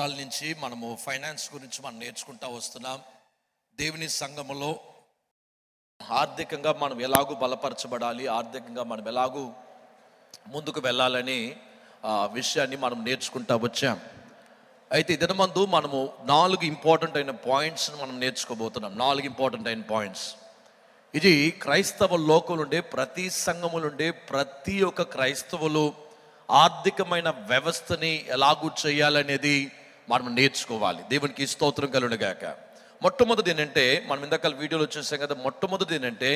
వారాల నుంచి మనము ఫైనాన్స్ గురించి మనం నేర్చుకుంటా వస్తున్నాం దేవుని సంఘములో ఆర్థికంగా మనం ఎలాగూ బలపరచబడాలి ఆర్థికంగా మనం ఎలాగూ ముందుకు వెళ్ళాలని ఆ విషయాన్ని మనం నేర్చుకుంటా వచ్చాం అయితే ఇదన మందు మనము నాలుగు ఇంపార్టెంట్ అయిన పాయింట్స్ మనం నేర్చుకోబోతున్నాం నాలుగు ఇంపార్టెంట్ అయిన పాయింట్స్ ఇది క్రైస్తవ లోకములుండే ప్రతి సంఘములుండే ప్రతి ఒక్క క్రైస్తవులు ఆర్థికమైన వ్యవస్థని ఎలాగూ చేయాలనేది మనం నేర్చుకోవాలి దేవునికి స్తోత్రం కలుగుగాక మొట్టమొదటి ఏంటంటే మనం ఇందాక వీడియోలో చూసాం కదా మొట్టమొదటి ఏంటంటే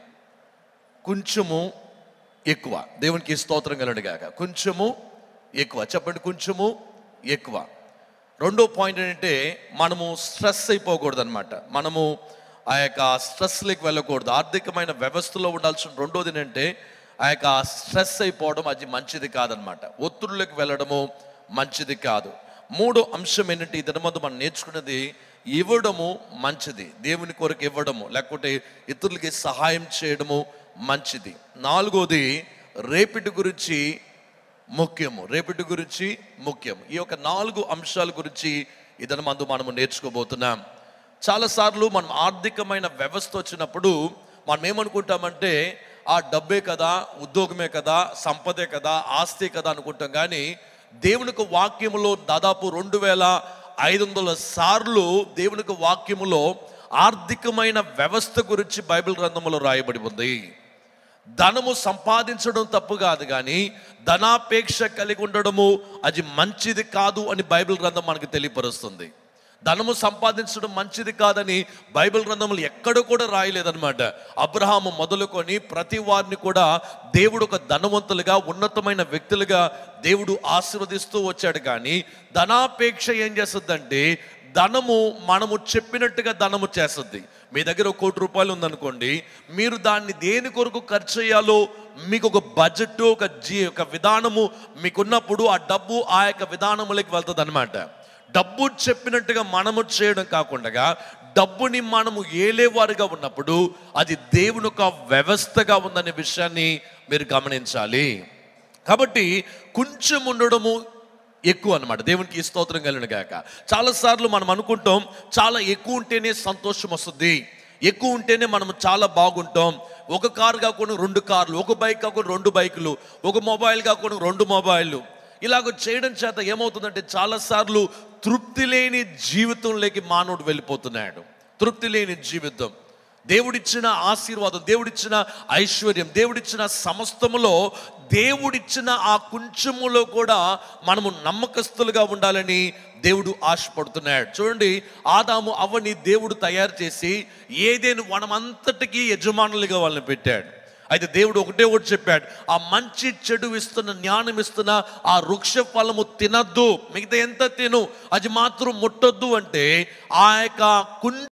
కొంచెము ఎక్కువ దేవునికి స్తోత్రం కలుగుగాక కొంచెము ఎక్కువ చెప్పండి కొంచెము ఎక్కువ రెండో పాయింట్ ఏంటంటే మనము స్ట్రెస్ అయిపోకూడదు అనమాట మనము ఆ యొక్క స్ట్రెస్లోకి వెళ్ళకూడదు ఆర్థికమైన వ్యవస్థలో ఉండాల్సిన రెండోది ఏంటంటే ఆ యొక్క స్ట్రెస్ అయిపోవడం అది మంచిది కాదనమాట ఒత్తిడిలోకి వెళ్ళడము మంచిది కాదు మూడో అంశం ఏంటంటే ఈ దినమందు మనం నేర్చుకున్నది ఇవ్వడము మంచిది దేవుని కొరకు ఇవ్వడము లేకపోతే ఇతరులకి సహాయం చేయడము మంచిది నాలుగోది రేపిటి గురించి ముఖ్యము రేపటి గురించి ముఖ్యం ఈ యొక్క నాలుగు అంశాల గురించి ఇదన మందు మనము నేర్చుకోబోతున్నాం చాలాసార్లు మనం ఆర్థికమైన వ్యవస్థ వచ్చినప్పుడు మనం ఏమనుకుంటామంటే ఆ డబ్బే కదా ఉద్యోగమే కదా సంపదే కదా ఆస్తి కదా అనుకుంటాం కానీ దేవునికి వాక్యములో దాదాపు రెండు వేల ఐదు వందల సార్లు దేవునికి వాక్యములో ఆర్థికమైన వ్యవస్థ గురించి బైబిల్ గ్రంథంలో రాయబడి ఉంది ధనము సంపాదించడం తప్పు కాదు కానీ ధనాపేక్ష కలిగి ఉండడము అది మంచిది కాదు అని బైబిల్ గ్రంథం మనకు తెలియపరుస్తుంది ధనము సంపాదించడం మంచిది కాదని బైబిల్ గ్రంథములు ఎక్కడ కూడా రాయలేదన్నమాట అబ్రహాము మొదలుకొని ప్రతి వారిని కూడా దేవుడు ఒక ధనవంతులుగా ఉన్నతమైన వ్యక్తులుగా దేవుడు ఆశీర్వదిస్తూ వచ్చాడు కానీ ధనాపేక్ష ఏం చేస్తుందంటే ధనము మనము చెప్పినట్టుగా ధనము చేస్తుంది మీ దగ్గర ఒక కోటి రూపాయలు ఉందనుకోండి మీరు దాన్ని దేని కొరకు ఖర్చు చేయాలో మీకు ఒక బడ్జెట్ ఒక జీ ఒక విధానము మీకున్నప్పుడు ఆ డబ్బు ఆ యొక్క విధానములకి వెళ్తుంది అనమాట డబ్బు చెప్పినట్టుగా మనము చేయడం కాకుండా డబ్బుని మనము ఏలేవారుగా ఉన్నప్పుడు అది దేవుని ఒక వ్యవస్థగా ఉందనే విషయాన్ని మీరు గమనించాలి కాబట్టి కొంచెం ఉండడము ఎక్కువ అనమాట దేవునికి ఈ స్తోత్రం కలిగిన గాక చాలాసార్లు మనం అనుకుంటాం చాలా ఎక్కువ ఉంటేనే సంతోషం వస్తుంది ఎక్కువ ఉంటేనే మనం చాలా బాగుంటాం ఒక కారు కాకుండా రెండు కార్లు ఒక బైక్ కాకుండా రెండు బైకులు ఒక మొబైల్ కాకుండా రెండు మొబైల్లు ఇలాగ చేయడం చేత ఏమవుతుందంటే చాలాసార్లు తృప్తి లేని జీవితంలోకి మానవుడు వెళ్ళిపోతున్నాడు తృప్తి లేని జీవితం దేవుడిచ్చిన ఆశీర్వాదం దేవుడిచ్చిన ఐశ్వర్యం దేవుడిచ్చిన సమస్తములో దేవుడిచ్చిన ఆ కొంచెములో కూడా మనము నమ్మకస్తులుగా ఉండాలని దేవుడు ఆశపడుతున్నాడు చూడండి ఆదాము అవ్వని దేవుడు తయారు చేసి ఏదేను వనమంతటికీ యజమానులుగా వాళ్ళని పెట్టాడు అయితే దేవుడు ఒకటే ఒకటి చెప్పాడు ఆ మంచి చెడు ఇస్తున్న జ్ఞానం ఇస్తున్న ఆ వృక్ష ఫలము తినద్దు మిగతా ఎంత తిను అది మాత్రం ముట్టొద్దు అంటే ఆ యొక్క కుంచె